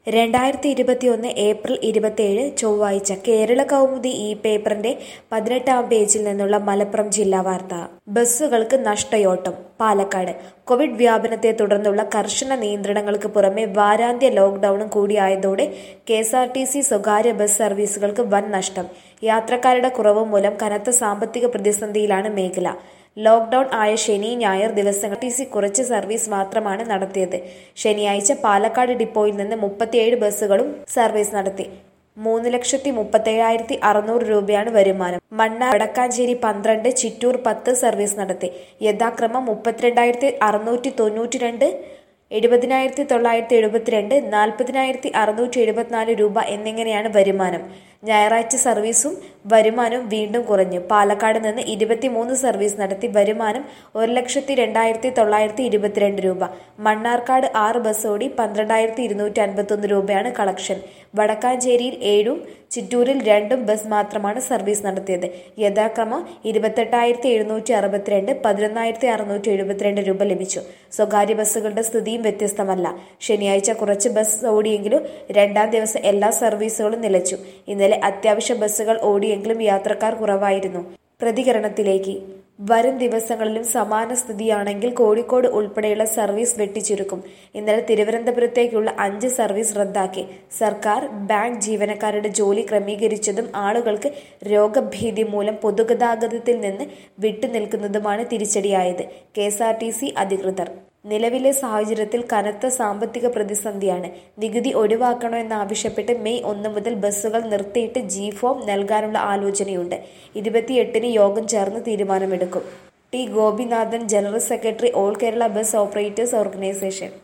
രണ്ടായിരത്തി ഇരുപത്തിയൊന്ന് ഏപ്രിൽ ഇരുപത്തിയേഴ് ചൊവ്വാഴ്ച കേരള കൗമുദി ഈ പേപ്പറിന്റെ പതിനെട്ടാം പേജിൽ നിന്നുള്ള മലപ്പുറം ജില്ലാ വാർത്ത ബസ്സുകൾക്ക് നഷ്ടയോട്ടം പാലക്കാട് കോവിഡ് വ്യാപനത്തെ തുടർന്നുള്ള കർശന നിയന്ത്രണങ്ങൾക്ക് പുറമെ വാരാന്ത്യ ലോക്ഡൌണും കൂടിയായതോടെ K S R T C സ്വകാര്യ ബസ് സർവീസുകൾക്ക് വൻ നഷ്ടം യാത്രക്കാരുടെ കുറവ് മൂലം കനത്ത സാമ്പത്തിക പ്രതിസന്ധിയിലാണ് മേഖല ലോക്ഡൌൺ ആയ ശനി ഞായർ ദിവസങ്ങൾ ടി സി കുറച്ച് സർവീസ് മാത്രമാണ് നടത്തിയത് ശനിയാഴ്ച പാലക്കാട് ഡിപ്പോയിൽ നിന്ന് മുപ്പത്തിയേഴ് ബസ്സുകളും സർവീസ് നടത്തി മൂന്ന് ലക്ഷത്തി മുപ്പത്തേഴായിരത്തി അറുന്നൂറ് രൂപയാണ് വരുമാനം മണ്ണ വടക്കാഞ്ചേരി പന്ത്രണ്ട് ചിറ്റൂർ പത്ത് സർവീസ് നടത്തി യഥാക്രമം മുപ്പത്തിരണ്ടായിരത്തി അറുന്നൂറ്റി തൊണ്ണൂറ്റി രണ്ട് എഴുപതിനായിരത്തി തൊള്ളായിരത്തി എഴുപത്തിരണ്ട് നാൽപ്പതിനായിരത്തി അറുന്നൂറ്റി എഴുപത്തിനാല് രൂപ എന്നിങ്ങനെയാണ് വരുമാനം ഞായറാഴ്ച സർവീസും വരുമാനവും വീണ്ടും കുറഞ്ഞു പാലക്കാട് നിന്ന് ഇരുപത്തിമൂന്ന് സർവീസ് നടത്തി വരുമാനം ഒരു ലക്ഷത്തി രണ്ടായിരത്തി തൊള്ളായിരത്തി ഇരുപത്തിരണ്ട് രൂപ മണ്ണാർക്കാട് ആറ് ബസ് ഓടി പന്ത്രണ്ടായിരത്തി ഇരുന്നൂറ്റി അൻപത്തൊന്ന് രൂപയാണ് കളക്ഷൻ വടക്കാഞ്ചേരിയിൽ ഏഴും ചിറ്റൂരിൽ രണ്ടും ബസ് മാത്രമാണ് സർവീസ് നടത്തിയത് യഥാക്രമം ഇരുപത്തെട്ടായിരത്തി എഴുന്നൂറ്റി അറുപത്തിരണ്ട് പതിനൊന്നായിരത്തി അറുന്നൂറ്റി എഴുപത്തിരണ്ട് രൂപ ലഭിച്ചു സ്വകാര്യ ബസ്സുകളുടെ സ്ഥിതിയും വ്യത്യസ്തമല്ല ശനിയാഴ്ച കുറച്ച് ബസ് ഓടിയെങ്കിലും രണ്ടാം ദിവസം എല്ലാ സർവീസുകളും നിലച്ചു ഇന്നലെ അത്യാവശ്യ ബസ്സുകൾ ഓടിയെങ്കിലും യാത്രക്കാർ കുറവായിരുന്നു പ്രതികരണത്തിലേക്ക് വരും ദിവസങ്ങളിലും സമാന സ്ഥിതിയാണെങ്കിൽ കോഴിക്കോട് ഉൾപ്പെടെയുള്ള സർവീസ് വെട്ടിച്ചുരുക്കും ഇന്നലെ തിരുവനന്തപുരത്തേക്കുള്ള അഞ്ച് സർവീസ് റദ്ദാക്കി സർക്കാർ ബാങ്ക് ജീവനക്കാരുടെ ജോലി ക്രമീകരിച്ചതും ആളുകൾക്ക് രോഗഭീതി മൂലം പൊതുഗതാഗതത്തിൽ നിന്ന് വിട്ടുനിൽക്കുന്നതുമാണ് തിരിച്ചടിയായത് K S R T C അധികൃതർ നിലവിലെ സാഹചര്യത്തിൽ കനത്ത സാമ്പത്തിക പ്രതിസന്ധിയാണ് നികുതി ഒഴിവാക്കണോ എന്നാവശ്യപ്പെട്ട് മെയ് ഒന്ന് മുതൽ ബസ്സുകൾ നിർത്തിയിട്ട് ജി ഫോം നൽകാനുള്ള ആലോചനയുണ്ട് ഇരുപത്തിയെട്ടിന് യോഗം ചേർന്ന് തീരുമാനമെടുക്കും T Gopinathan general secretary all Kerala bus operators organisation